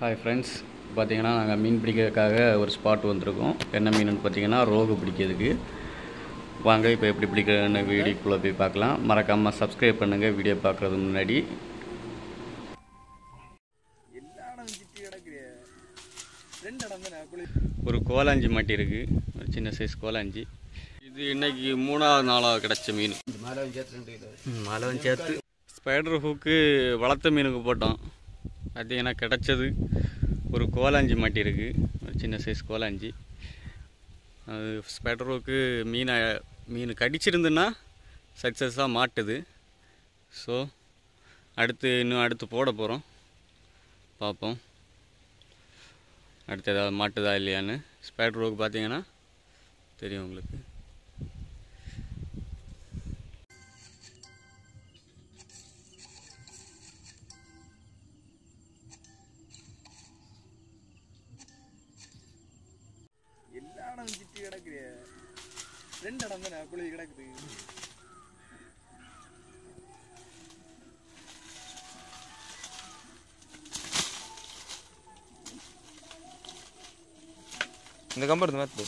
hi friends பார்த்தீங்கன்னா நாங்கள் மீன் பிடிக்கிறதுக்காக ஒரு ஸ்பாட் வந்திருக்கோம் என்ன மீனுன்னு பார்த்தீங்கன்னா ரோகு பிடிக்கிறதுக்கு வாங்க இப்போ எப்படி பிடிக்கிறதுன்னு வீடியோக்குள்ளே போய் பார்க்கலாம் மறக்காமல் சப்ஸ்கிரைப் பண்ணுங்கள் வீடியோ பார்க்குறதுக்கு முன்னாடி எல்லா இடம் சுற்றி கிடக்குது ரெண்டு இடம் தானே குளி ஒரு கோலாஞ்சி மாட்டி இருக்குது ஒரு சின்ன சைஸ் கோலாஞ்சி இது இன்னைக்கு மூணாவது நாளாக கிடச்ச மீன் மரம் சேர்த்து ரெண்டு கிலோ மலவன் சேர்த்து ஸ்பைடர் ஹூக்கு வளர்த்த மீனுக்கு போட்டோம் பார்த்தீங்கன்னா கிடச்சது ஒரு கோலாஞ்சி மாட்டி இருக்குது ஒரு சின்ன சைஸ் கோலாஞ்சி அது ஸ்பைடர் ஹூக்கு மீனை மீன் கடிச்சிருந்துன்னா சக்ஸஸாக மாட்டுது ஸோ அடுத்து இன்னும் அடுத்து போட போகிறோம் பார்ப்போம் அடுத்து ஏதாவது மாட்டுதா இல்லையான்னு ஸ்பைடர் ஹூக்கு பார்த்தீங்கன்னா தெரியும் உங்களுக்கு எல்லா இடம் சுற்றி கிடக்குது ரெண்டு இடம் தானே குளி கிடக்குது இந்த கம்பு எடுத்து மாத்து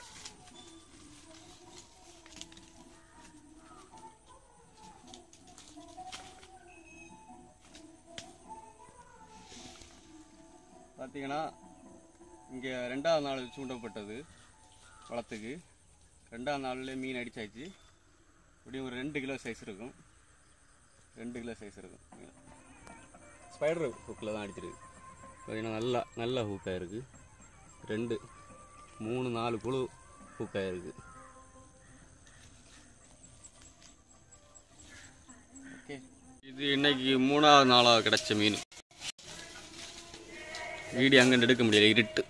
பார்த்தீங்கன்னா இங்கே ரெண்டாவது நாள் சூண்டப்பட்டது வளத்துக்கு ரெண்டாவது நாள்லேயே மீன் அடிச்சாச்சு இப்படியும் ஒரு ரெண்டு கிலோ சைஸ் இருக்கும் ரெண்டு கிலோ சைஸ் இருக்கும் ஸ்பைடர் ஹூக்கில் தான் அடிச்சிருக்கு பார்த்தீங்கன்னா நல்லா நல்ல ஹூக்காக இருக்குது ரெண்டு மூணு நாலு குழு ஹூக்காக இருக்குது ஓகே இது இன்னைக்கு மூணாவது நாளாக கிடச்ச மீன் வீடியோ அங்கே எடுக்க முடியல இருட்டு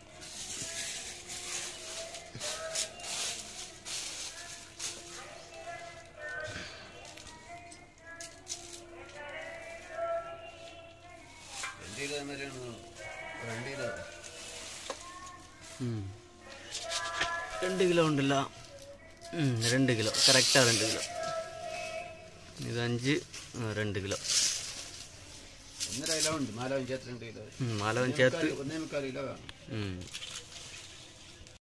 ரெண்டு கிலோ மாதிரி வேணும் ரெண்டு கிலோ ம் ரெண்டு கிலோ உண்டுல்ல ம் ரெண்டு கிலோ கரெக்டாக ரெண்டு கிலோ இது அஞ்சு ம், ரெண்டு கிலோ ഒന്നര കിലോ ഉണ്ട് നാലാവും ചേർത്ത് രണ്ട് കിലോ ம் மலவன் சேர்த்து ഒന്നേ മുക്കാൽ കിലോ വേണം ம்